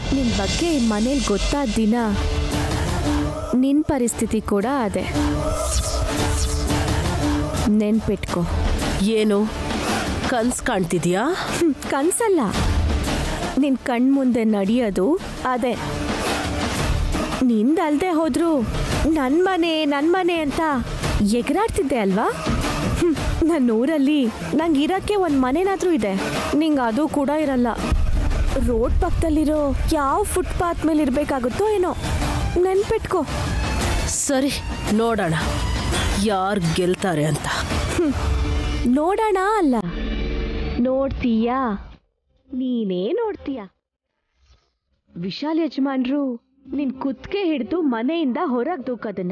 ನಿನ್ ಬಗ್ಗೆ ಮನೇಲಿ ಗೊತ್ತಾದ ದಿನ ನಿನ್ ಪರಿಸ್ಥಿತಿ ಕೂಡ ಅದೇ ನೆನ್ಪಿಟ್ಕೋ ಏನು ಕನ್ಸ್ ಕಾಣ್ತಿದ್ಯಾ ಹ್ಮ್, ಕನ್ಸಲ್ಲ ನಿನ್ ಕಣ್ ಮುಂದೆ ನಡೆಯೋದು ಅದೇ ನಿಂದಲ್ದೆ ಹೋದ್ರು ನನ್ ಮನೆ ನನ್ ಮನೆ ಅಂತ ಎಗರಾಡ್ತಿದ್ದೆ ಅಲ್ವಾ ಹ್ಮ್, ನನ್ನ ಊರಲ್ಲಿ ನಂಗೆ ಇರಕ್ಕೆ ಒಂದ್ ಮನೆನಾದ್ರೂ ಇದೆ ನಿಂಗೆ ಅದು ಕೂಡ ಇರಲ್ಲ ರೋಡ್ ಪಕ್ಕದಲ್ಲಿರೋ ಯಾವ ಫುಟ್ಪಾತ್ ಮೇಲೆ ಇರ್ಬೇಕಾಗುತ್ತೋ ಏನೋ ನೆನ್ಪಿಟ್ಕೋ ಸರಿ ನೋಡೋಣ ಯಾರು ಗೆಲ್ತಾರೆ ಅಂತ ನೋಡೋಣ ಅಲ್ಲ ನೋಡ್ತೀಯಾ ನೀನೇ ನೋಡ್ತೀಯ ವಿಶಾಲ್ ಯಜಮಾನ್ರು ನಿನ್ ಕುತ್ಕೆ ಹಿಡಿದು ಮನೆಯಿಂದ ಹೊರಗ್ ದೂಕೋದನ್ನ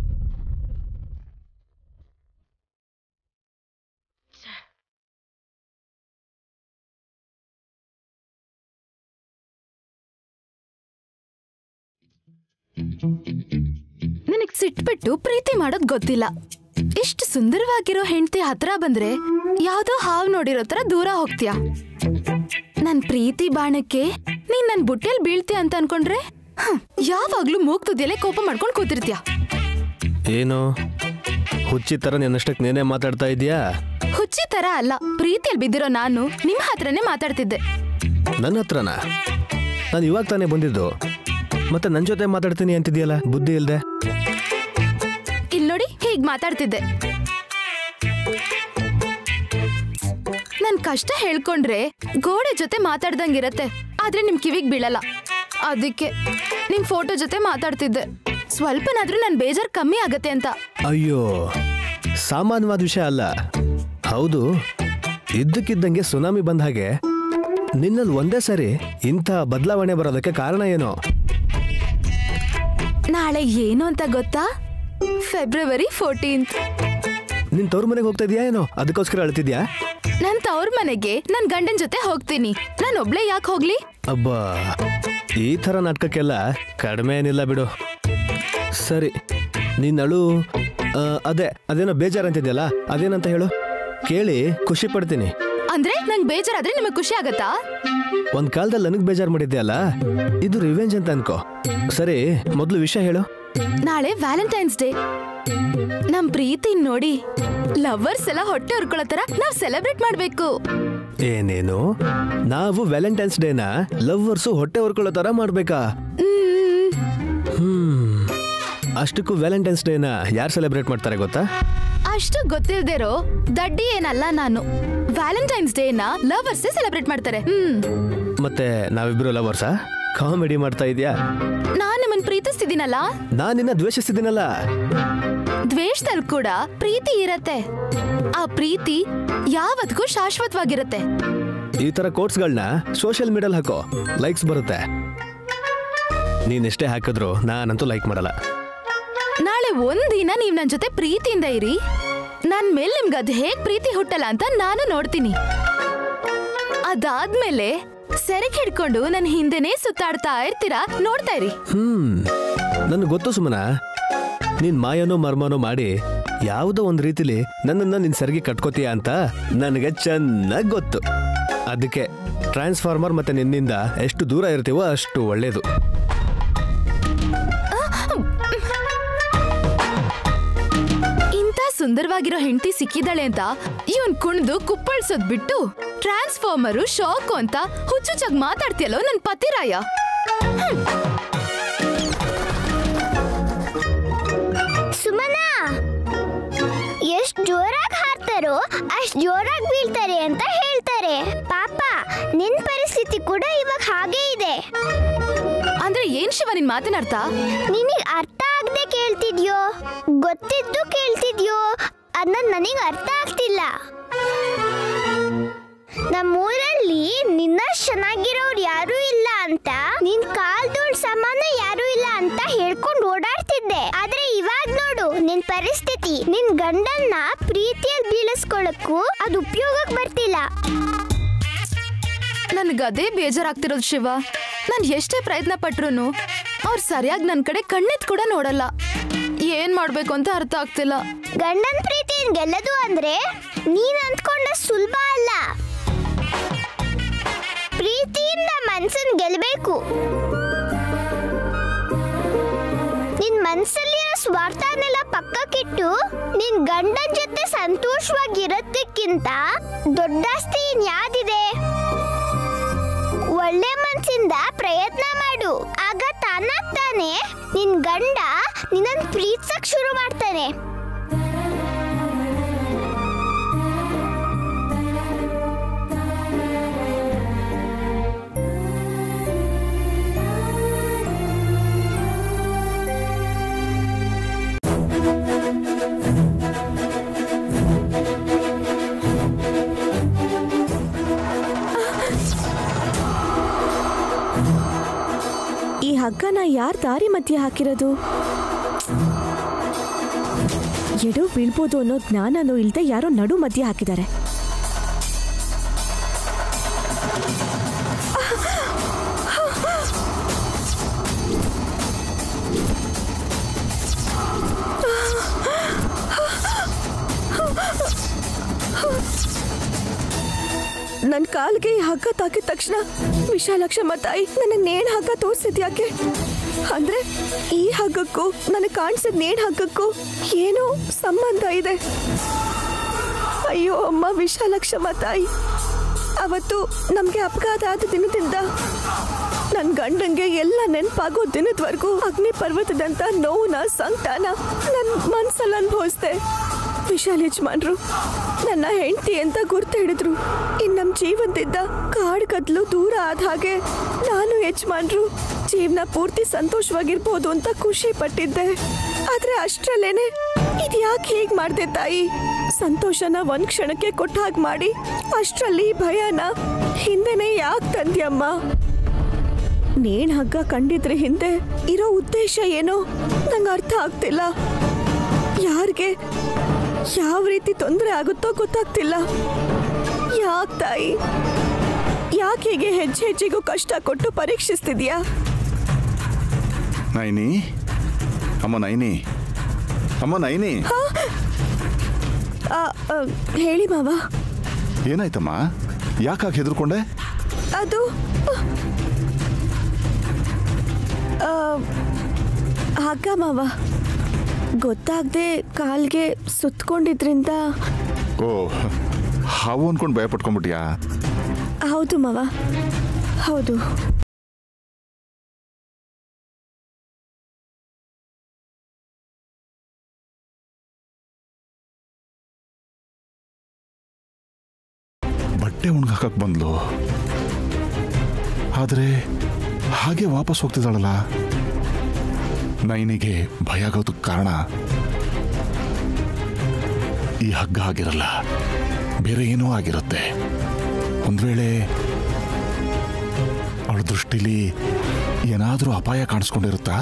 ನಿನಗ್ ಸಿಟ್ಬಿಟ್ಟು ಪ್ರೀತಿ ಮಾಡೋದ್ ಗೊತ್ತಿಲ್ಲ ಇಷ್ಟು ಸುಂದರವಾಗಿರೋ ಹೆಂಡತಿ ಹತ್ರ ಬಂದ್ರೆ ಯಾವ್ದೋ ಹಾವ್ ನೋಡಿರೋ ತರ ದೂರ ಹೋಗ್ತೀಯ ನನ್ ಪ್ರೀತಿ ಬಾಣಕ್ಕೆ ನೀನ್ ನನ್ ಬುಟ್ಟೆಲ್ ಬೀಳ್ತೀಯ ಅಂತ ಅನ್ಕೊಂಡ್ರೆ ಹ್ಮ್, ಯಾವಾಗ್ಲೂ ಮೂಗ್ ತುದಿಯಲ್ಲೇ ಕೋಪ ಮಾಡ್ಕೊಂಡ್ ಕೂತಿರ್ತೀಯ ಏನು ಹುಚ್ಚಿ ಥರ ನಿನ್ನಷ್ಟಕ್ಕೆ ನೀನೇ ಮಾತಾಡ್ತಾ ಇದೀಯಾ ಹುಚ್ಚಿ ತರ ಅಲ್ಲ ಪ್ರೀತಿಯಲ್ಲಿ ಬಿದ್ದಿರೋ ನಾನು ನಿಮ್ ಹತ್ರನೇ ಮಾತಾಡ್ತಿದ್ದೆ ನನ್ನ ಹತ್ರನಾ ನಾನು ಇವಾಗ ತಾನೇ ಬಂದಿದ್ದು ಮತ್ತೆ ನನ್ನ ಜೊತೆ ಮಾತಾಡ್ತೀನಿ ಅಂತಿದ್ಯಲ್ಲ ಬುದ್ಧಿ ಇಲ್ದೆ ಇಲ್ ನೋಡಿ ಹೀಗ್ ಮಾತಾಡ್ತಿದ್ದೆ ನನ್ ಕಷ್ಟ ಹೇಳ್ಕೊಂಡ್ರೆ ಗೋಡೆ ಜೊತೆ ಮಾತಾಡ್ದಂಗಿರತ್ತೆ ಆದ್ರೆ ನಿಮ್ ಕಿವಿಗ್ ಬೀಳಲ್ಲ ಅದಕ್ಕೆ ನಿಮ್ ಫೋಟೋ ಜೊತೆ ಮಾತಾಡ್ತಿದ್ದೆ ಸ್ವಲ್ಪನಾದ್ರೂ ನನ್ ಬೇಜಾರ್ ಕಮ್ಮಿ ಆಗತ್ತೆ ಅಂತ ಅಯ್ಯೋ ಸಾಮಾನ್ಯವಾದ ವಿಷಯ ಅಲ್ಲ ಹೌದು ಇದ್ದಕ್ಕಿದ್ದಂಗೆ ಸುನಾಮಿ ಬಂದ ಹಾಗೆ ನಿನ್ನಲ್ಲಿ ಒಂದೇ ಸರಿ ಇಂಥ ಬದಲಾವಣೆ ಬರೋದಕ್ಕೆ ಕಾರಣ ಏನೋ ನಾಳೆ ಏನು ಅಂತ ಗೊತ್ತಾ ಫೆಬ್ರವರಿ ಫೋರ್ಟೀನ್ತ್ ನಿನ್ ತವ್ರ ಮನೆಗೆ ಹೋಗ್ತಾ ಇದೀಯಾ ಏನೋ ಅದಕ್ಕೋಸ್ಕರ ಅಳ್ತಿದ್ಯಾ ನನ್ ತವ್ರ ಮನೆಗೆ ನನ್ ಗಂಡನ್ ಜೊತೆ ಹೋಗ್ತೀನಿ ನಾನ್ ಒಬ್ಳೆ ಯಾಕೆ ಹೋಗ್ಲಿ ಅಬ್ಬಾ ಈ ಥರ ನಾಟಕಕ್ಕೆಲ್ಲ ಕಡಿಮೆ ಏನಿಲ್ಲ ಬಿಡು ಸರಿ ನೀನ್ ಅಳು ಆ, ಅದೇ ಅದೇನೋ ಬೇಜಾರಂತಿದ್ಯಲ್ಲ ಅದೇನಂತ ಹೇಳು ಕೇಳಿ ಖುಷಿ ಪಡ್ತೀನಿ ಅಂದ್ರೆ ನಂಗ್ ಬೇಜಾರಾದ್ರೆ ನಿಮಗ್ ಖುಷಿ ಆಗತ್ತಾ ಒಂದ್ ಕಾಲದಲ್ಲಿ ನನಗ್ ಬೇಜಾರ್ ಮಾಡಿದ್ದೆ ಅಲ್ಲ ಇದು ರಿವೆಂಜ್ ಅಂತ ಅನ್ಕೋ ಸರಿ ಮೊದ್ಲು ವಿಷಯ ಹೇಳು ನಾಳೆ ವ್ಯಾಲೆಂಟೈನ್ಸ್ ಡೇ ನಮ್ ಪ್ರೀತಿ ನೋಡಿ ಲವರ್ಸ್ ಎಲ್ಲ ಹೊಟ್ಟೆ ಹೊರ್ಕೊಳ್ಳೋ ತರ ನಾವ್ ಸೆಲೆಬ್ರೇಟ್ ಮಾಡ್ಬೇಕು ಏನೇನು ನಾವು ವ್ಯಾಲೆಂಟೈನ್ಸ್ ಡೇನ ಲವ್ವರ್ಸು ಹೊಟ್ಟೆ ಹೊರ್ಕೊಳ್ಳೋ ತರ ಮಾಡ್ಬೇಕಾ ಮ್ಮ್. ಹ್ಮ್ ಅಷ್ಟಕ್ಕೂ ವ್ಯಾಲೆಂಟೈನ್ಸ್ ಡೇನ ಯಾರು ಸೆಲೆಬ್ರೇಟ್ ಮಾಡ್ತಾರೆ ಗೊತ್ತಾ ಅಷ್ಟು ಗೊತ್ತಿಲ್ದೇರೋ ದಡ್ಡಿ ಏನಲ್ಲ ನಾನು ವ್ಯಾಲೆಂಟೈನ್ಸ್ ಡೇನ ಲವರ್ಸ್ ಸೆಲೆಬ್ರೇಟ್ ಮಾಡ್ತಾರೆ ಹ್ಮ್ ಮತ್ತೆ ನಾವಿಬ್ರು ಲವರ್ಸಾ ಕಾಮಿಡಿ ಮಾಡ್ತಾ ಇದೀಯಾ ನಾನ್ ನಿಮ್ಮನ್ ಪ್ರೀತಿಸ್ತಿದ್ದೀನಲ್ಲ ನಾನ್ ನಿನ್ನ ದ್ವೇಷಿಸ್ತಿದ್ದೀನಲ್ಲ ದ್ವೇಷದಲ್ಲಿ ಕೂಡ ಪ್ರೀತಿ ಇರತ್ತೆ ಆ ಪ್ರೀತಿ ಯಾವತ್ತಿಗೂ ಶಾಶ್ವತವಾಗಿರತ್ತೆ ಈ ತರ ಕೋಟ್ಸ್ಗಳನ್ನ ಸೋಷಿಯಲ್ ಮೀಡಿಯಲ್ಲಿ ಹಾಕೋ ಲೈಕ್ಸ್ ಬರುತ್ತೆ ನೀನ್ ಎಷ್ಟೇ ಹಾಕಿದ್ರು ನಾನಂತೂ ಲೈಕ್ ಮಾಡಲ್ಲ ನಾಳೆ ಒಂದಿನ ನೀವ್ ನನ್ ಜೊತೆ ಪ್ರೀತಿಯಿಂದ ಇರಿ ನನ್ ಮೇಲೆ ನಿಮ್ಗೆ ಅದ್ ಹೇಗ್ ಪ್ರೀತಿ ಹುಟ್ಟಲ್ಲ ಅಂತ ನಾನು ನೋಡ್ತೀನಿ ಅದಾದ್ಮೇಲೆ ಸೆರೆಗೆ ಹಿಡ್ಕೊಂಡು ನನ್ ಹಿಂದೆನೇ ಸುತ್ತಾಡ್ತಾ ಇರ್ತೀರಾ ನೋಡ್ತಾ ಇರಿ ಹ್ಮ್ ನನ್ಗೆ ಗೊತ್ತು ಸುಮನ ನೀನ್ ಮಾಯನೋ ಮರ್ಮನೋ ಮಾಡಿ ಯಾವುದೋ ಒಂದ್ ರೀತಿಲಿ ನನ್ನನ್ನ ನಿನ್ ಸರಿಗೆ ಕಟ್ಕೋತೀಯ ಅಂತ ನನಗೆ ಚೆನ್ನಾಗ್ ಗೊತ್ತು ಅದಕ್ಕೆ ಟ್ರಾನ್ಸ್ಫಾರ್ಮರ್ ಮತ್ತೆ ನಿನ್ನಿಂದ ಎಷ್ಟು ದೂರ ಇರ್ತೀವೋ ಅಷ್ಟು ಒಳ್ಳೇದು ಇಂಥ ಸುಂದರವಾಗಿರೋ ಹೆಂಡತಿ ಸಿಕ್ಕಿದಾಳೆ ಅಂತ ಇವನ್ ಕುಣ್ದು ಕುಪ್ಪಳ್ಸೋದ್ ಬಿಟ್ಟು ಟ್ರಾನ್ಸ್ಫಾರ್ಮರು ಶಾಕು ಅಂತ ಹುಚ್ಚುಚ್ಚಾಗ್ ಮಾತಾಡ್ತಿಯಲ್ಲೋ ನನ್ ಪತಿರಾಯ ಸುಮನಾ ಎಷ್ಟ್ ಜೋರಾಗಿ ಹಾರ್ತಾರೋ ಅಷ್ಟ್ ಜೋರಾಗಿ ಬೀಳ್ತಾರೆ ಅಂತ ಹೇಳ್ತಾರೆ ಪಾಪ ನಿನ್ ಪರಿಸ್ಥಿತಿ ಕೂಡ ಇವಾಗ ಹಾಗೇ ಇದೆ ಅಂದ್ರೆ ಏನ್ ಶಿವ ನಿನ್ ಮಾತಿನ ಅರ್ಥ ನಿನಗ್ ಅರ್ಥ ಆಗದೆ ಕೇಳ್ತಿದ್ಯೋ ಗೊತ್ತಿದ್ದು ಕೇಳ್ತಿದ್ಯೋ ಅನ್ನೋದ್ ನನಗ್ ಅರ್ಥ ಆಗ್ತಿಲ್ಲ ನಮ್ಮೂರಲ್ಲಿ ನಿನ್ನ ಚೆನ್ನಾಗಿರೋರು ಯಾರು ಇಲ್ಲ ಅಂತ ನಿನ್ ಕಾಲ್ ಧೂಳ್ ಸಮಾನ ಯಾರು ಇಲ್ಲ ಅಂತ ಹೇಳ್ಕೊಂಡು ಓಡಾಡ್ತಿದ್ದೆ ಆದ್ರೆ ಇವಾಗ ನೋಡು ನಿನ್ ಪರಿಸ್ಥಿತಿ ನಿನ್ ಗಂಡನ್ನ ಪ್ರೀತಿಯಲ್ಲಿ ಬೀಳಿಸ್ಕೊಳಕ್ಕೂ ಅದು ಉಪಯೋಗಕ್ಕೆ ಬರ್ತಿಲ್ಲ ನನ್ಗೆ ಅದೇ ಬೇಜಾರಾಗ್ತಿರೋದು ಶಿವ ನಾನು ಎಷ್ಟೇ ಪ್ರಯತ್ನ ಪಟ್ರು ಅವ್ರು ಸರಿಯಾಗಿ ನನ್ನ ಕಡೆ ಕಣ್ಣೆತ್ ಕೂಡ ನೋಡಲ್ಲ ಏನ್ ಮಾಡ್ಬೇಕು ಅಂತ ಅರ್ಥ ಆಗ್ತಿಲ್ಲ ಗಂಡನ್ ಪ್ರೀತಿಯಿಂದ ಗೆಲ್ಲದು ಅಂದ್ರೆ ನೀನ್ ಅಂದ್ಕೊಂಡ ಸುಲಭ ಅಲ್ಲ ಪ್ರೀತಿಯಿಂದ ಮನ್ಸನ್ ಗೆಲ್ಬೇಕು ನೋಡು ನಿನ್ ಗಂಡನ್ ಜೊತೆ ಸಂತೋಷವಾಗಿರೋದಕ್ಕಿಂತ ದೊಡ್ಡ ಆಸ್ತಿ ಇನ್ಯಾವ್ದಿದೆ ಒಳ್ಳೆ ಮನ್ಸಿಂದ ಪ್ರಯತ್ನ ಮಾಡು ಆಗ ತಾನಾಗ್ತಾನೆ ನಿನ್ ಗಂಡ ನಿನ್ನನ್ ಪ್ರೀತಿಸಕ್ ಶುರು ಮಾಡ್ತಾನೆ ಈ ಹಗ್ಗನ ಯಾರ್ ದಾರಿ ಮಧ್ಯೆ ಹಾಕಿರೋದು ಎಡು ಬೀಳ್ಬೋದು ಅನ್ನೋ ಜ್ಞಾನನೂ ಇಲ್ದೆ ಯಾರೋ ನಡು ಮಧ್ಯೆ ಹಾಕಿದ್ದಾರೆ ನನ್ನ ಕಾಲ್ಗೆ ಈ ಹಗ್ಗ ತಾಕಿದ ತಕ್ಷಣ ವಿಶಾಲಕ್ಷಮ್ಮ ತಾಯಿ ನನ್ನ ನೇಣ್ ಹಗ್ಗ ತೋರ್ಸಿದ್ ಯಾಕೆ ಅಂದ್ರೆ ಈ ಹಗ್ಗಕ್ಕೂ ನನಗೆ ಕಾಣಿಸಿದ ನೇಣ್ ಹಗ್ಗಕ್ಕೂ ಏನೋ ಸಂಬಂಧ ಇದೆ ಅಯ್ಯೋ ಅಮ್ಮ ವಿಶಾಲಕ್ಷಮ್ಮ ತಾಯಿ ಅವತ್ತು ನಮ್ಗೆ ಅಪಘಾತ ಆದ ದಿನದಿಂದ ನನ್ನ ಗಂಡಂಗೆ ಎಲ್ಲ ನೆನಪಾಗೋ ದಿನದವರೆಗೂ ಅಗ್ನಿ ಪರ್ವತದಂತ ನೋವುನ ಸಂಕಟನ ನನ್ನ ಮನ್ಸಲ್ಲಿ ಅನುಭವಿಸ್ದೆ ವಿಶಾಲ್ ಯಜಮಾನ್ರು ನನ್ನ ಹೆಂಡತಿ ಅಂತ ಗುರ್ತು ಹಿಡಿದ್ರು ಇನ್ ನಮ್ ಜೀವನದಿಂದ ಕಾಡ್ ಕತ್ಲು ದೂರ ಆದ ಹಾಗೆ ನಾನು ಯಜಮಾನ್ರು ಜೀವನ ಪೂರ್ತಿ ಸಂತೋಷವಾಗಿರ್ಬೋದು ಅಂತ ಖುಷಿ ಪಟ್ಟಿದ್ದೆ ಆದ್ರೆ ಅಷ್ಟ್ರಲ್ಲೇನೆ ಇದ್ಯಾಕೆ ಹೀಗ್ ಮಾಡ್ದೆ ತಾಯಿ ಸಂತೋಷನ ಒಂದ್ ಕ್ಷಣಕ್ಕೆ ಕೊಟ್ಟ ಹಾಗೆ ಮಾಡಿ ಅಷ್ಟ್ರಲ್ಲಿ ಭಯನ ಹಿಂದೆನೆ ಯಾಕೆ ತಂದ್ಯಮ್ಮ ನೇಣ್ ಹಗ್ಗ ಕಂಡಿದ್ರೆ ಹಿಂದೆ ಇರೋ ಉದ್ದೇಶ ಏನೋ ನಂಗೆ ಅರ್ಥ ಆಗ್ತಿಲ್ಲ ಯಾರಿಗೆ ಯಾವ ರೀತಿ ತೊಂದರೆ ಆಗುತ್ತೋ ಗೊತ್ತಾಗ್ತಿಲ್ಲ ಯಾಕೆ ತಾಯಿ ಯಾಕೆ ಹೀಗೆ ಹೆಜ್ಜೆ ಹೆಜ್ಜೆಗೂ ಕಷ್ಟ ಕೊಟ್ಟು ಪರೀಕ್ಷಿಸ್ತಿದ್ಯಾ ನೈನಿ ಅಮ್ಮ ನೈನಿ ಅಮ್ಮ ನೈನಿ ಆ, ಆ, ಹೇಳಿ ಮಾವ ಏನಾಯ್ತಮ್ಮ ಯಾಕಾಗ ಹೆದರ್ಕೊಂಡೆ ಅದು ಆ, ಹಗ್ಗ ಮಾವ ಗೊತ್ತಾಗದೆ ಕಾಲ್ಗೆ ಸುತ್ಕೊಂಡಿದ್ರಿಂದ ಓ ಹಾವು ಅನ್ಕೊಂಡು ಭಯ ಪಟ್ಕೊಂಡ್ಬಿಟ್ಯಾ ಹೌದು ಮಾವ ಹೌದು ಬಟ್ಟೆ ಒಣಗಾಕಕ್ ಬಂದ್ಲು ಆದ್ರೆ ಹಾಗೆ ವಾಪಸ್ ಹೋಗ್ತಿದ್ದಾಳಲ್ಲ ನೈನಿಗೆ ಭಯ ಆಗೋದಕ್ಕೆ ಕಾರಣ ಈ ಹಗ್ಗ ಆಗಿರಲ್ಲ ಬೇರೆ ಏನೋ ಆಗಿರುತ್ತೆ ಒಂದ್ ವೇಳೆ ಅವಳ ದೃಷ್ಟಿಲಿ ಏನಾದರೂ ಅಪಾಯ ಕಾಣಿಸ್ಕೊಂಡಿರುತ್ತಾ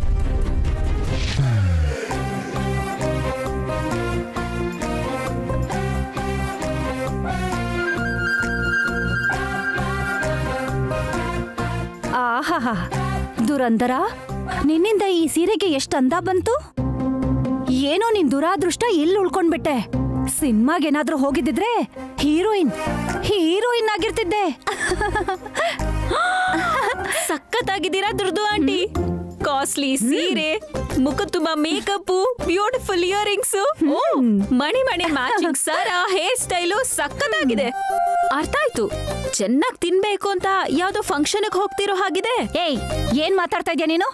ಆಹಾಹಾ ದುರಂದರ ನಿನ್ನಿಂದ ಈ ಸೀರೆಗೆ ಎಷ್ಟು ಅಂದ ಬಂತು ಏನೋ ನಿನ್ ದುರಾದೃಷ್ಟ ಇಲ್ಲಿ ಉಳ್ಕೊಂಡ್ಬಿಟ್ಟೆ ಸಿನಿಮಾಗೇನಾದ್ರೂ ಹೋಗಿದ್ದಿದ್ರೆ ಹೀರೋಯಿನ್ ಹೀರೋಯಿನ್ ಆಗಿರ್ತಿದ್ದೆ ಸಖತ್ತಾಗಿದ್ದೀರಾ ದುರ್ದು ಆಂಟಿ ಕಾಸ್ಟ್ಲಿ ಸೀರೆ ಮುಖ ತುಂಬಾ ಮೇಕಪ್ ಬ್ಯೂಟಿಫುಲ್ ಇಯರಿಂಗ್ಸ್ ಮಣಿ ಮಣಿ ಮ್ಯಾಚಿಂಗ್ ಸರ ಹೇರ್ ಸ್ಟೈಲು ಸಖತ್ತಾಗಿದೆ ಅರ್ಥ ಆಯ್ತು ಚೆನ್ನಾಗಿ ತಿನ್ಬೇಕು ಅಂತ ಯಾವ್ದೋ ಫಂಕ್ಷನ್ ಹೋಗ್ತಿರೋ ಹಾಗಿದೆ ಏಯ್ ಏನ್ ಮಾತಾಡ್ತಾ ಇದ್ಯಾ ನೀನು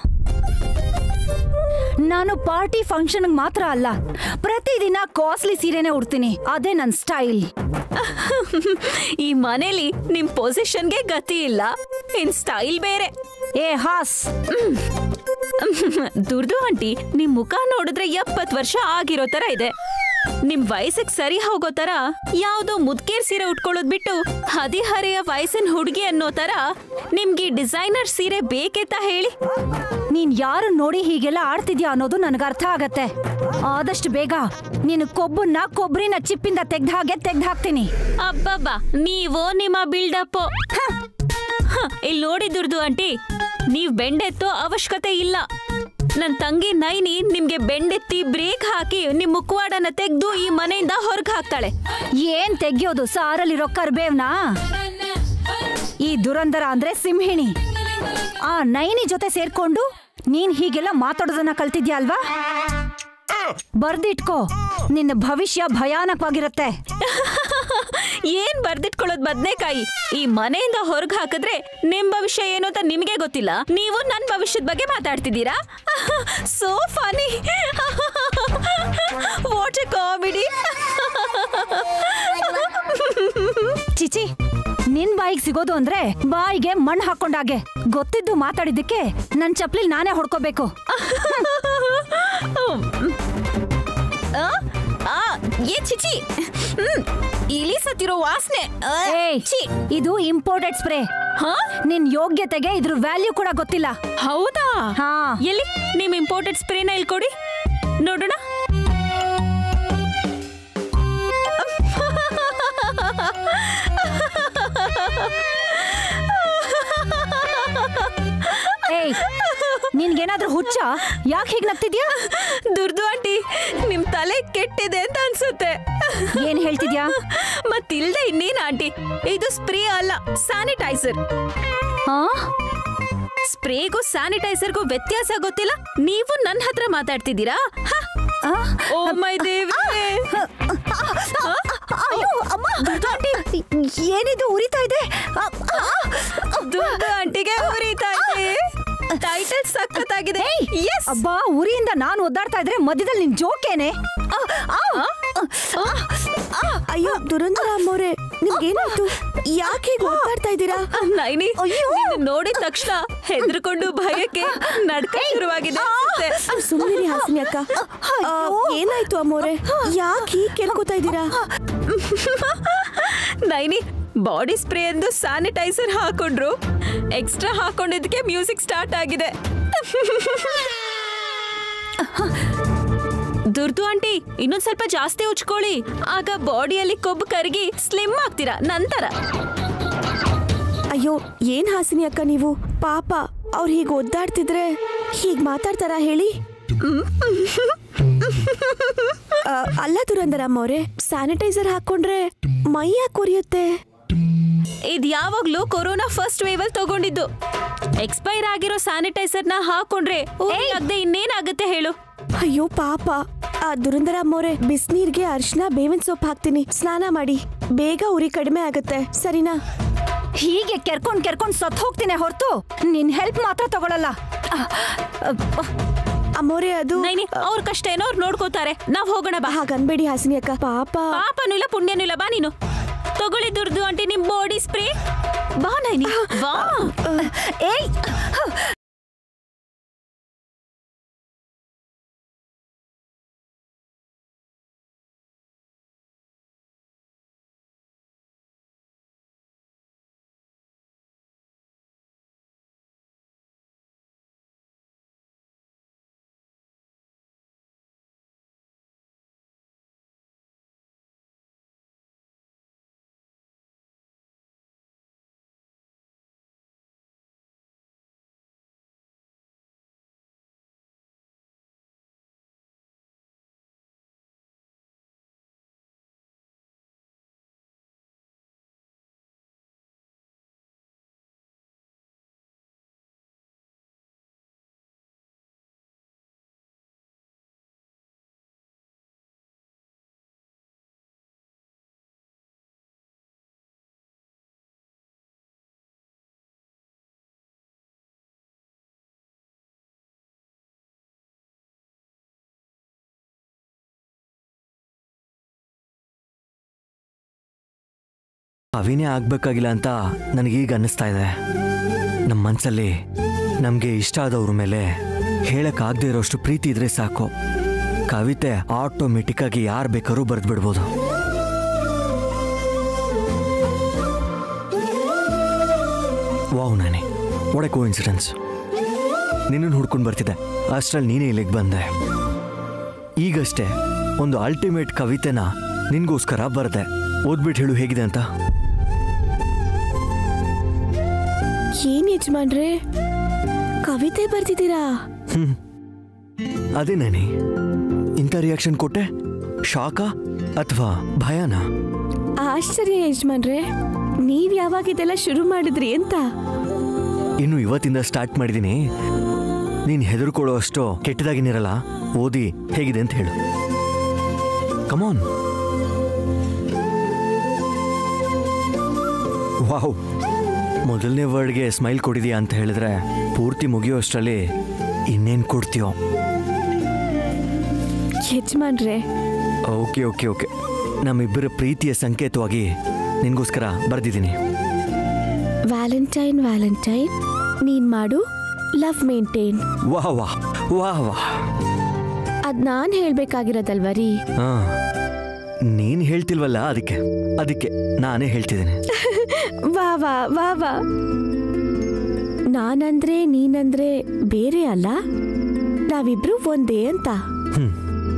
ನಾನು ಪಾರ್ಟಿ ಫಂಕ್ಷನ್ ಮಾತ್ರ ಅಲ್ಲ ಪ್ರತಿದಿನ ಕಾಸ್ಟ್ಲಿ ಸೀರೆನೆ ಉಡ್ತೀನಿ ಅದೇ ನನ್ ಸ್ಟೈಲ್ ಈ ಮನೇಲಿ ನಿಮ್ ಪೊಸಿಷನ್ಗೆ ಗತಿ ಇಲ್ಲ ಇನ್ ಸ್ಟೈಲ್ ಬೇರೆ ಏ ಹಾಸ್ ದುರ್ದು ಆಂಟಿ ನಿಮ್ ಮುಖ ನೋಡಿದ್ರೆ ಎಪ್ಪತ್ ವರ್ಷ ಆಗಿರೋ ತರ ಇದೆ ನಿಮ್ ವಯಸ್ಸಿಗೆ ಸರಿ ಹೋಗೋ ತರ ಯಾವ್ದೋ ಮುದ್ಕೇರ್ ಸೀರೆ ಉಟ್ಕೊಳ್ಳೋದ್ ಬಿಟ್ಟು ಹದಿಹರೆಯ ವಯಸ್ಸಿನ ಹುಡುಗಿ ಅನ್ನೋ ತರ ನಿಮ್ಗೆ ಡಿಸೈನರ್ ಸೀರೆ ಬೇಕೆತ್ತ ಹೇಳಿ ನೀನ್ ಯಾರು ನೋಡಿ ಹೀಗೆಲ್ಲ ಆಡ್ತಿದ್ಯಾ ಅನ್ನೋದು ನನಗೆ ಅರ್ಥ ಆಗತ್ತೆ ಆದಷ್ಟು ಬೇಗ ನೀನು ಕೊಬ್ಬನ್ನ ಕೊಬ್ಬರಿನ ಚಿಪ್ಪಿಂದ ತೆಗ್ದ ಹಾಗೆ ತೆಗ್ದು ಹಾಕ್ತೀನಿ ಅಬ್ಬಬ್ಬಾ ನೀವೋ ನಿಮ್ಮ ಬಿಲ್ಡಪ್ ಇಲ್ಲಿ ನೋಡಿ ದುರ್ದು ಆಂಟಿ ನೀವ್ ಬೆಂಡೆತ್ತೋ ಅವಶ್ಯಕತೆ ಇಲ್ಲ ನನ್ ತಂಗಿ ನೈನಿ ನಿಮ್ಗೆ ಬೆಂಡೆತ್ತಿ ಬ್ರೇಕ್ ಹಾಕಿ ನಿಮ್ ಮುಖವಾಡನ ತೆಗ್ದು ಈ ಮನೆಯಿಂದ ಹೊರಗ್ ಹಾಕ್ತಾಳೆ ಏನ್ ತೆಗ್ಯೋದು ಸಾರಲ್ಲಿರೋ ಕರ್ಬೇವ್ನಾ ಈ ದುರಂದರ ಅಂದ್ರೆ ಸಿಂಹಿಣಿ ಆ ನೈನಿ ಜೊತೆ ಸೇರ್ಕೊಂಡು ನೀನ್ ಹೀಗೆಲ್ಲ ಮಾತಾಡೋದನ್ನ ಕಲ್ತಿದ್ಯಾ ಅಲ್ವಾ ಬರ್ದಿಟ್ಕೋ ನಿನ್ನ ಭವಿಷ್ಯ ಭಯಾನಕವಾಗಿರುತ್ತೆ ಏನ್ ಬರ್ದಿಟ್ಕೊಳ್ಳೋದ್ ಬದ್ನೆಕಾಯಿ ಈ ಮನೆಯಿಂದ ಹೊರಗ್ ಹಾಕಿದ್ರೆ ನಿಮ್ ಭವಿಷ್ಯ ಏನು ಅಂತ ನಿಮಗೆ ಗೊತ್ತಿಲ್ಲ ನೀವು ನನ್ ಭವಿಷ್ಯದ ಬಗ್ಗೆ ಮಾತಾಡ್ತಿದ್ದೀರಾ so funny what a comedy ಚಿಚಿ ನಿನ್ ಬಾಯಿಗೆ ಸಿಗೋದು ಅಂದ್ರೆ ಬಾಯಿಗೆ ಮಣ್ಣು ಹಾಕೊಂಡಾಗೆ ಗೊತ್ತಿದ್ದು ಮಾತಾಡಿದ್ದಕ್ಕೆ ನನ್ ಚಪ್ಲಿ ನಾನೇ ಹೊಡ್ಕೋಬೇಕು ಆ, ಆ, ಏ ಚಿಚಿ ಹ್ಮ್, ಇಲಿ ಸತ್ತಿರೋ ವಾಸನೆ ಆ, ಏಯ್ ಛೀ. ಇದು ಇಂಪೋರ್ಟೆಡ್ ಸ್ಪ್ರೇ ಹಾ? ನಿನ್ ಯೋಗ್ಯತೆಗೆ ಇದ್ರ ವ್ಯಾಲ್ಯೂ ಕೂಡ ಗೊತ್ತಿಲ್ಲ ಹೌದಾ ಹಾ. ಎಲ್ಲಿ ನಿಮ್ ಇಂಪೋರ್ಟೆಡ್ ಸ್ಪ್ರೇನ ಇಲ್ಲಿ ಕೊಡಿ ನೋಡೋಣ ಏಯ್ ನಿನ್ಗೇನಾದ್ರೂ ಹುಚ್ಚ ಯಾಕೆ ಹೀಗ್ ನಗ್ತಿದ್ಯಾ ದುರ್ದು ಆಂಟಿ ನಿಮ್ ತಲೆ ಕೆಟ್ಟಿದೆ ಅಂತ ಅನ್ಸುತ್ತೆ ಏನ್ ಹೇಳ್ತಿದ್ಯಾ ಮತ್ತಿಲ್ದೆ ಇನ್ನೇನ್ ಆಂಟಿ ಇದು ಸ್ಪ್ರೇ ಅಲ್ಲ ಸ್ಯಾನಿಟೈಸರ್ ಆ ಸ್ಪ್ರೇಗೂ ಸ್ಯಾನಿಟೈಸರ್ಗೂ ವ್ಯತ್ಯಾಸ ಗೊತ್ತಿಲ್ಲ ನೀವು ನನ್ನ ಹತ್ರ ಮಾತಾಡ್ತಿದ್ದೀರಾ ಹ? ಆ? ಓ ಮೈ ದೇವ್ರೇ ಅಯ್ಯೋ ಅಮ್ಮ ಏನಿದು ಉರಿತಾ ಇದೆ ಆ, ಆ, ದುರ್ದು ಆಂಟಿಗೆ ಉರಿತಾ ಇದೆ ಟೈಟಲ್ ಸಖತ್ತಾಗಿದೆ ಎಸ್ ಅಬ್ಬಾ ಉರಿಯಿಂದ ನಾನು ಒದ್ದಾಡ್ತಾ ಇದ್ರೆ ಮಧ್ಯದಲ್ಲಿ ನಿನ್ ಜೋಕೇನೆ ಆ, ಆ, ಆ, ಆ, ಅಯ್ಯೋ ದುರಂತರ ಅಮ್ಮವ್ರೆ ನಿಮ್ಗೇನಾಯ್ತು ಯಾಕೆ ಹೀಗೆ ಓದ್ತಾಡ್ತಾ ಇದ್ದೀರಾ ನೈನಿ ನಿನ್ನ ನೋಡಿದ ತಕ್ಷಣ ಹೆದರ್ಕೊಂಡು ಭಯಕ್ಕೆ ನಡ್ಕ ಶುರುವಾಗಿದೆ ಅನ್ಸುತ್ತೆ. ಸುಮ್ಮನೆ ಹಾಸಿನಿ ಅಕ್ಕ ಆ, ಏನಾಯ್ತು ಅಮ್ಮವ್ರೆ ಯಾಕೆ ಹೀಗೆ ಕೇಳ್ಕೊತಾ ಇದ್ದೀರಾ ನೈನಿ ಬಾಡಿ ಸ್ಪ್ರೇ ಎಂದು ಸ್ಯಾನಿಟೈಸರ್ ಹಾಕೊಂಡ್ರು ಎಕ್ಸ್ಟ್ರಾ ಹಾಕೊಂಡಿದ್ದಕ್ಕೆ ಮ್ಯೂಸಿಕ್ ಸ್ಟಾರ್ಟ್ ಆಗಿದೆ ದುರ್ದು ಆಂಟಿ ಇನ್ನೊಂದ್ ಸ್ವಲ್ಪ ಜಾಸ್ತಿ ಉಚ್ಕೊಳ್ಳಿ ಆಗ ಬಾಡಿಯಲ್ಲಿ ಕೊಬ್ಬು ಕರಗಿ ಸ್ಲಿಮ್ ಆಗ್ತೀರಾ ನಂತರ ಅಯ್ಯೋ ಏನ್ ಹಾಸಿನಿ ಅಕ್ಕ ನೀವು ಪಾಪ ಅವ್ರು ಹೀಗೆ ಒದ್ದಾಡ್ತಿದ್ರೆ ಹೀಗ್ ಮಾತಾಡ್ತಾರ ಹೇಳಿ ಆ, ಅಲ್ಲ ದುರಂದರ ಅಮ್ಮವ್ರೆ ಸ್ಯಾನಿಟೈಸರ್ ಹಾಕೊಂಡ್ರೆ ಮೈ ಯಾಕೆ ಉರಿಯುತ್ತೆ ಇದ್ ಯಾವಾಗ್ಲೂ ಕೊರೋನಾ ಫಸ್ಟ್ ವೇವ್ ಅಲ್ಲಿ ತಗೊಂಡಿದ್ದು ಎಕ್ಸ್ಪೈರ್ ಆಗಿರೋ ಸ್ಯಾನಿಟೈಸರ್ ನ ಹಾಕೊಂಡ್ರೆ ಉರಿ ಆಗದೆ ಇನ್ನೇನಾಗುತ್ತೆ ಹೇಳು ಅಯ್ಯೋ ಪಾಪ ಆ ದುರಂದರ ಅಮ್ಮವ್ರೆ ಬಿಸ್ನೀರ್ಗೆ ಅರ್ಶನ ಬೇವಿನ ಸೊಪ್ಪು ಹಾಕ್ತೀನಿ ಸ್ನಾನ ಮಾಡಿ ಬೇಗ ಉರಿ ಕಡಿಮೆ ಆಗುತ್ತೆ ಸರಿನಾ ಹೀಗೆ ಕೆರ್ಕೊಂಡ್ ಕೆರ್ಕೊಂಡ್ ಸತ್ ಹೋಗ್ತೀನಿ ಹೊರತು ನಿನ್ ಹೆಲ್ಪ್ ಮಾತ್ರ ತಗೊಳಲ್ಲ ಆ, ಆ, ಅಮ್ಮೋರೆ ಅದು ನೈನಿ ಅವ್ರ ಕಷ್ಟ ಏನೋ ಅವ್ರು ನೋಡ್ಕೋತಾರೆ ನಾವ್ ಹೋಗೋಣ ಬಾ ಹಾಗನ್ಬೇಡಿ ಹಾಸಿನಿ ಅಕ್ಕ ಪಾಪ ಪಾಪನೂ ಇಲ್ಲ ಪುಣ್ಯನೂ ಇಲ್ಲ ಬಾ ನೀನು ತಗೊಳ್ಳಿ ದುರ್ದು ಆಂಟಿ ನಿಮ್ ಬಾಡಿ ಸ್ಪ್ರೇ ಬಾ ನೈನಿ ಬಾ ಏಯ್ ಅವಿನೇ ಆಗ್ಬೇಕಾಗಿಲ್ಲ ಅಂತ ನನಗೀಗ ಅನ್ನಿಸ್ತಾ ಇದೆ ನಮ್ಮ ಮನಸ್ಸಲ್ಲಿ ನಮಗೆ ಇಷ್ಟ ಆದವ್ರ ಮೇಲೆ ಹೇಳಕ್ಕಾಗದೇ ಇರೋಷ್ಟು ಪ್ರೀತಿ ಇದ್ರೆ ಸಾಕು ಕವಿತೆ ಆಟೋಮೆಟಿಕ್ ಆಗಿ ಯಾರು ಬೇಕಾದ್ರೂ ಬರೆದು ಬಿಡ್ಬೋದು ವಾವ್ ನಾನೇ ಒಡೆ ಕೋ ಇನ್ಸಿಡೆನ್ಸ್ ನಿನ್ನನ್ನು ಹುಡ್ಕೊಂಡು ಬರ್ತಿದ್ದೆ ಅಷ್ಟರಲ್ಲಿ ನೀನೇ ಇಲ್ಲಿಗೆ ಬಂದೆ ಈಗಷ್ಟೇ ಒಂದು ಅಲ್ಟಿಮೇಟ್ ಕವಿತೆನ ನಿನ್ಗೋಸ್ಕರ ಬರೆದೆ ಓದ್ಬಿಟ್ಟು ಹೇಳು ಹೇಗಿದೆ ಅಂತ ಏನ್ ಯಜಮಾನ್ರೆ ಕವಿತೆ ಬರ್ತಿದ್ದೀರಾ ಹ್ಮ್ ಅದೇ ನಾನಿ ಇಂಥ ರಿಯಾಕ್ಷನ್ ಕೊಟ್ಟೆ ಶಾಕಾ ಅಥವಾ ಭಯನಾ ಆಶ್ಚರ್ಯ ಯಜಮಾನ್ರೆ ನೀವ್ ಯಾವಾಗ ಇದೆಲ್ಲ ಶುರು ಮಾಡಿದ್ರಿ ಅಂತ ಇನ್ನು ಇವತ್ತಿಂದ ಸ್ಟಾರ್ಟ್ ಮಾಡಿದ್ದೀನಿ ನೀನು ಹೆದರ್ಕೊಳ್ಳೋ ಅಷ್ಟು ಕೆಟ್ಟದಾಗಿನಿರಲ್ಲ ಓದಿ ಹೇಗಿದೆ ಅಂತ ಹೇಳು ಕಮಾನ್ ವಾವ್ ಮೊದಲನೇ ವರ್ಡ್ಗೆ ಸ್ಮೈಲ್ ಕೊಡಿದ್ಯಾ ಅಂತ ಹೇಳಿದ್ರೆ ಪೂರ್ತಿ ಮುಗಿಯೋ ಅಷ್ಟರಲ್ಲಿ ಇನ್ನೇನು ಕೊಡ್ತೀಯೋ ಯಜಮಾನ್ರೆ ಓಕೆ ಓಕೆ ಓಕೆ ನಮ್ಮಿಬ್ಬರ ಪ್ರೀತಿಯ ಸಂಕೇತವಾಗಿ ನಿನಗೋಸ್ಕರ ಬರೆದಿದ್ದೀನಿ ವ್ಯಾಲೆಂಟೈನ್ ವ್ಯಾಲೆಂಟೈನ್ ನೀನ್ ಮಾಡು ಲವ್ ಮೇಂಟೈನ್ ವಾಹ್ ವಾಹ್ ವಾಹ್ ವಾಹ್ ಅದ್ ನಾನ್ ಹೇಳ್ಬೇಕಾಗಿರೋದಲ್ವ ರೀ ಹಾ ನೀನು ಹೇಳ್ತಿಲ್ವಲ್ಲ ಅದಕ್ಕೆ ಅದಕ್ಕೆ ನಾನೇ ಹೇಳ್ತಿದ್ದೀನಿ ವಾ ವಾ ವಾ ವಾ ನಾನಂದ್ರೆ ನೀನಂದ್ರೆ ಬೇರೆ ಅಲ್ಲ ನಾವಿಬ್ರು ಒಂದೇ ಅಂತ ಹ್ಮ್.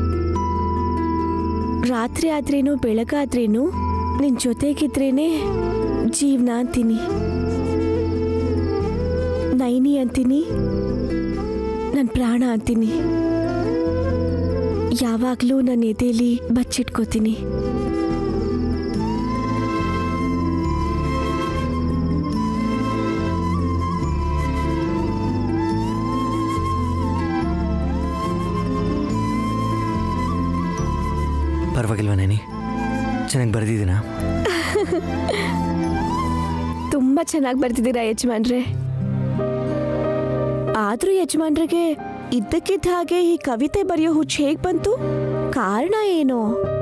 ರಾತ್ರಿ ಆದ್ರೇನು ಬೆಳಗಾದ್ರೇನು ನಿನ್ ಜೊತೆಗಿದ್ರೇನೆ ಜೀವನ ಅಂತೀನಿ ನೈನಿ ಅಂತೀನಿ ನನ್ನ ಪ್ರಾಣ ಅಂತೀನಿ ಯಾವಾಗ್ಲೂ ನನ್ನ ಎದೆಲಿ ಬಚ್ಚಿಟ್ಕೋತೀನಿ ಪರವಾಗಿಲ್ವಾ ನೇನಿ ಚೆನ್ನಾಗಿ ಬರೆದಿದ್ದೀನಾ ತುಂಬಾ ಚೆನ್ನಾಗಿ ಬರ್ತಿದ್ದೀರಾ ಯಜಮಾನ್ರೆ ಆದ್ರೂ ಯಜಮಾನ್ರಿಗೆ ಇದ್ದಕ್ಕಿದ್ದ ಹಾಗೆ ಈ ಕವಿತೆ ಬರೆಯೋ ಹುಚ್ಚು ಹೇಗ್ ಬಂತು ಕಾರಣ ಏನು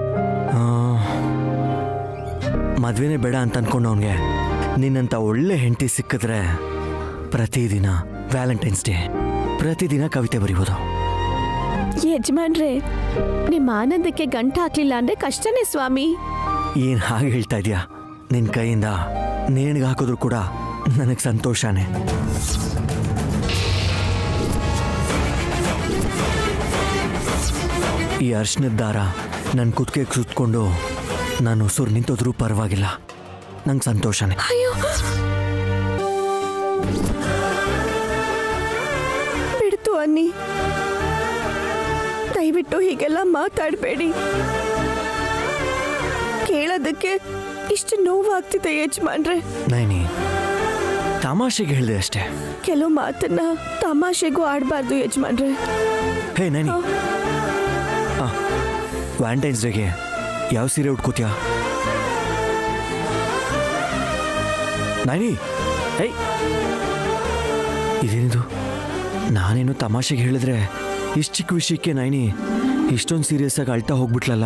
ಮದುವೆನೇ ಬೇಡ ಅಂತ ಅನ್ಕೊಂಡು ಅವನಿಗೆ ನಿನ್ನಂಥ ಒಳ್ಳೆ ಹೆಂಡತಿ ಸಿಕ್ಕಿದ್ರೆ ಪ್ರತಿದಿನ ವ್ಯಾಲೆಂಟೈನ್ಸ್ ಡೇ ಪ್ರತಿದಿನ ಕವಿತೆ ಬರೀಬೋದು ಯಜಮಾನ್ರೆ ನಿಮ್ಮ ಆನಂದಕ್ಕೆ ಗಂಟ ಹಾಕ್ಲಿಲ್ಲ ಅಂದ್ರೆ ಕಷ್ಟನೇ ಸ್ವಾಮಿ ಏನು ಹಾಗೆ ಹೇಳ್ತಾ ಇದೀಯಾ ನಿನ್ನ ಕೈಯಿಂದ ನೇಣಿಗೆ ಹಾಕಿದ್ರು ಕೂಡ ನನಗೆ ಸಂತೋಷನೇ ಈ ಅರ್ಶನದ ದಾರ ನನ್ನ ಕುತ್ತಿಗೆ ಸುತ್ಕೊಂಡು ನಾನು ಉಸುರು ನಿಂತೋದ್ರೂ ಪರವಾಗಿಲ್ಲ ನಂಗೆ ಸಂತೋಷನೇ ಅಯ್ಯೋ ಬಿಡ್ತು ಅನ್ನಿ ದಯವಿಟ್ಟು ಹೀಗೆಲ್ಲ ಮಾತಾಡಬೇಡಿ ಕೇಳೋದಕ್ಕೆ ಇಷ್ಟು ನೋವಾಗ್ತಿದೆ ಯಜಮಾನ್ರೆ ನೈನಿ ತಮಾಷೆಗೆ ಹೇಳಿದೆ ಅಷ್ಟೇ ಕೆಲವು ಮಾತನ್ನ ತಮಾಷೆಗೂ ಆಡಬಾರ್ದು ಯಜಮಾನ್ರೆ ಹೇ ನೈನಿ ವ್ಯಾಲೆಂಟೈನ್ಸ್ ಡೇಗೆ ಯಾವ ಸೀರೆ ಉಟ್ಕೋತೀಯ ನೈನಿ ಹೇ ಇದೇನಿದು ನಾನೇನು ತಮಾಷೆಗೆ ಹೇಳಿದ್ರೆ ಇಷ್ಟು ಚಿಕ್ಕ ವಿಷಯಕ್ಕೆ ನೈನಿ ಇಷ್ಟೊಂದು ಸೀರಿಯಸ್ ಆಗಿ ಅಳ್ತಾ ಹೋಗ್ಬಿಟ್ಲಲ್ಲ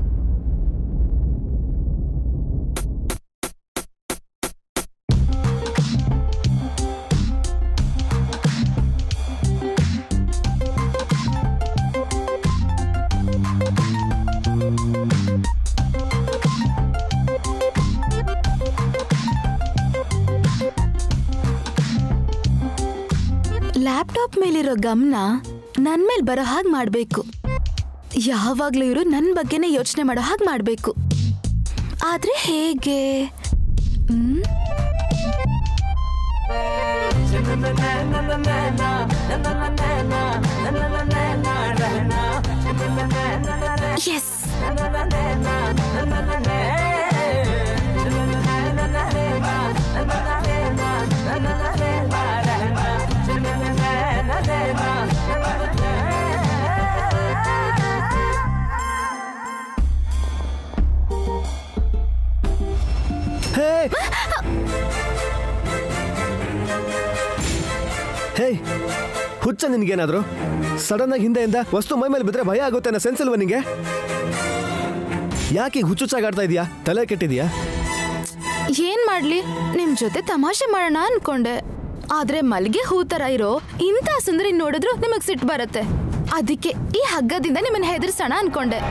ಲ್ಯಾಪ್ಟಾಪ್ ಮೇಲಿರೋ ಗಮನ ನನ್ ಮೇಲ್ ಬರೋ ಹಾಗೆ ಮಾಡ್ಬೇಕು ಯಾವಾಗ್ಲೂ ಇವರು ನನ್ನ ಬಗ್ಗೆನೇ ಯೋಚನೆ ಮಾಡೋ ಹಾಗೆ ಮಾಡ್ಬೇಕು ಆದ್ರೆ ಹೇಗೆ ಹ್ಮ್? ಎಸ್ ಹೇ ಹೇ ಹುಚ್ಚ ನಿನ್ಗೇನಾದ್ರು ಸಡನ್ ಆಗಿ ಹಿಂದೆಯಿಂದ ವಸ್ತು ಮೈ ಮೇಲೆ ಬಿದ್ರೆ ಭಯ ಆಗುತ್ತೆ ಅನ್ನೋ ಸೆನ್ಸ್ ಇಲ್ವಾ ನಿಂಗೆ ಯಾಕೆ ಹುಚ್ಚುಚ್ಚಾಗಿ ಆಡ್ತಾ ಇದೀಯಾ ತಲೆ ಕೆಟ್ಟಿದ್ಯಾ ಏನ್ ಮಾಡ್ಲಿ ನಿಮ್ ಜೊತೆ ತಮಾಷೆ ಮಾಡೋಣ ಅನ್ಕೊಂಡೆ ಆದ್ರೆ ಮಲ್ಗೆ ಹೂ ತರ ಇರೋ ಇಂಥ ಸುಂದರಿ ನೋಡಿದ್ರು ನಿಮಗ್ ಸಿಟ್ಟು ಬರುತ್ತೆ ಅದಕ್ಕೆ ಈ ಹಗ್ಗದಿಂದ ನಿಮ್ಮನ್ನ ಹೆದರ್ಸೋಣ ಅನ್ಕೊಂಡೆ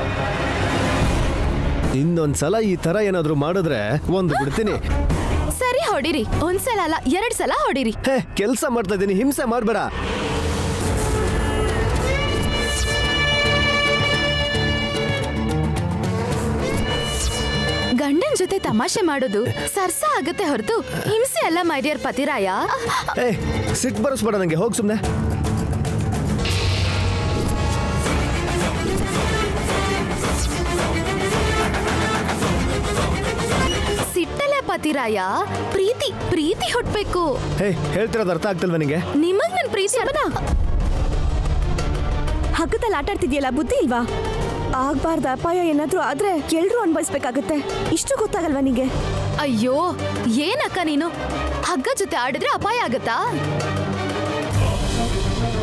ಇನ್ನೊಂದ್ಸಲ ಈ ತರ ಏನಾದ್ರು ಮಾಡಿದ್ರೆ ಒಂದು ಬಿಡ್ತೀನಿ ಸರಿ ಹೊಡಿರಿ ಒಂದ್ಸಲ ಅಲ್ಲ ಎರಡ್ ಸಲ ಹೊಡಿರಿ ಹೇ ಕೆಲಸ ಮಾಡ್ತಾ ಇದ್ದೀನಿ ಹಿಂಸೆ ಮಾಡ್ಬೇಡ ಗಂಡನ್ ಜೊತೆ ತಮಾಷೆ ಮಾಡೋದು ಸರ್ಸ ಆಗತ್ತೆ ಹೊರತು ಹಿಂಸೆ ಅಲ್ಲ ಮೈಡಿಯರ್ ಪತಿರಾಯ ಏ ಸಿಟ್ ಬರಸ್ಬೇಡ ನಂಗೆ ಹೋಗ್ ಸುಮ್ನೆ ಸಿಟ್ಟಲ್ಲೇ ಮತಿರಾಯ ಪ್ರೀತಿ ಪ್ರೀತಿ ಹುಟ್ಬೇಕು ಹೇ ಹೇಳ್ತಿರೋದು ಅರ್ಥ ಆಗ್ತಿಲ್ವಾ ನಿಂಗೆ ನಿಮಗ್ ನನ್ ಪ್ರೀತಿ ಹಗ್ಗದಲ್ಲಿ ಆಟ ಆಡ್ತಿದ್ಯಲ್ಲ ಬುದ್ಧಿ ಇಲ್ವಾ ಆಗ್ಬಾರ್ದ ಅಪಾಯ ಏನಾದ್ರೂ ಆದ್ರೆ ಎಲ್ರೂ ಅನ್ಭವಿಸ್ಬೇಕಾಗತ್ತೆ ಇಷ್ಟು ಗೊತ್ತಾಗಲ್ವಾ ನಿಂಗೆ ಅಯ್ಯೋ ಏನಕ್ಕ ನೀನು ಹಗ್ಗ ಜೊತೆ ಆಡಿದ್ರೆ ಅಪಾಯ ಆಗತ್ತಾ